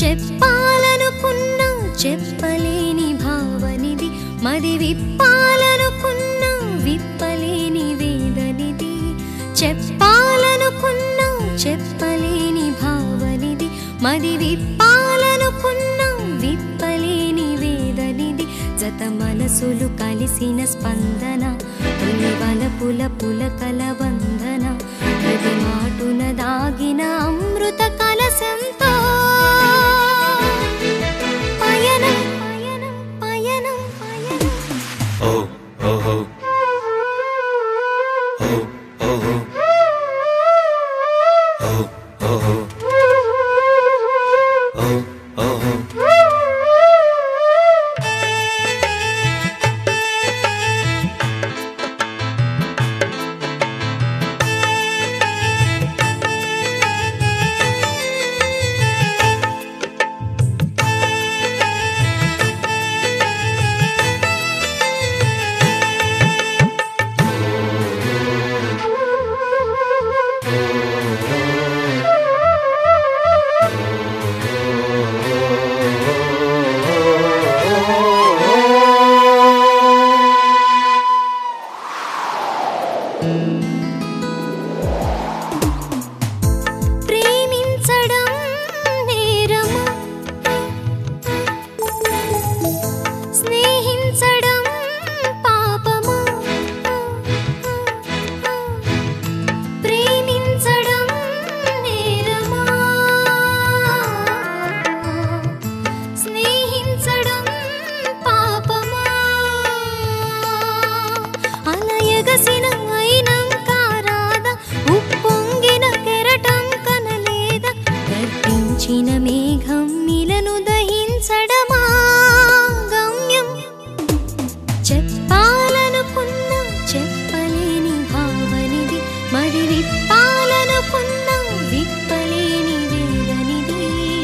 చెప్పాలనుకున్నా చెప్పలేని భావనిది మది విప్పాలనుకున్నా విప్పలేని వేదనిది చెప్పాలనుకున్నా చెప్పలేని భావనిది మది విప్పాలనుకున్నా విప్పలేని వేదనిది జత మనసులు కలిసిన స్పందన తొలి వలపుల పులకల వందన ప్రతి మాటున దాగిన అమృత కలశంతో పయనం పయనం పయనం పయనం Oh, oh, oh. Oh, oh, oh. Oh, oh, oh. Oh, oh, oh. ప్రేమించడం నేరమా స్నేహించడం పాపమా ప్రేమించడం నేరమా స్నేహించడం పాపమా అలయగసిన అయినంకారాద ఉప్పొంగిన కెరటం కనలేద గర్భించిన మేఘం మిలను దహించడమా గమ్యం చెప్పాలనుకున్నా చెప్పలేని భావనిది మరి విప్పాలనుకున్నా విప్పలేని వేదనిది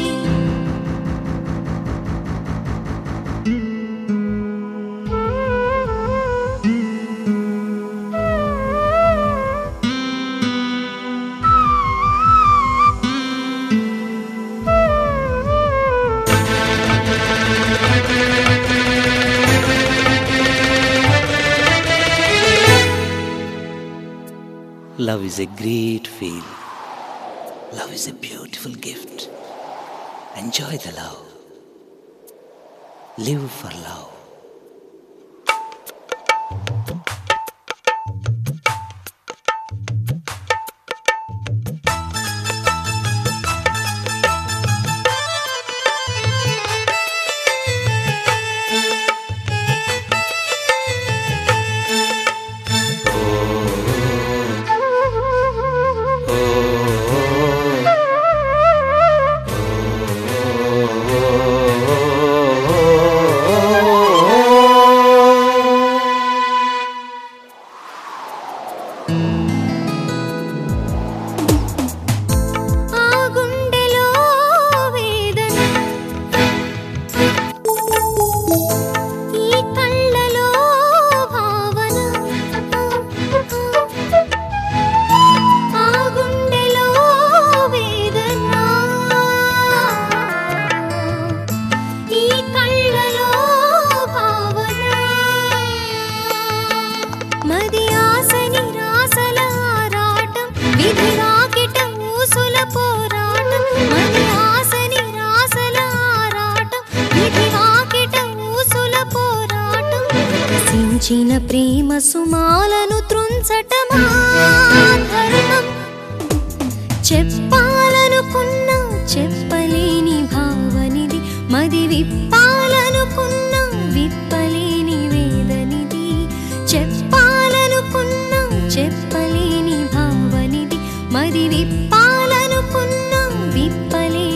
Love is a great feel. Love is a beautiful gift. Enjoy the love. Live for love. ఆ గుండెలో వేదన ఈ కళ్ళలో భావన ఆ గుండెలో వేదన ఈ కళ్ళలో భావన మది ఆసని రాసల ఆరాటం విధి రాకిట ఊసుల పోరాటం మది ఆసని రాసల ఆరాటం విధి రాకిట ఊసుల పోరాటం వికసించిన ప్రేమ సుమాలను త్రుంచటమా ధర్మం చెప్పాలనుకున్నా చెప్పలేని భావనిది మది విప్పాలనుకున్నా విప్పలేని వేదనిది చెప్పాలనుకున్నా చెప్పలేని భావనిది మది విప్పాలనుకున్నా విప్పలేని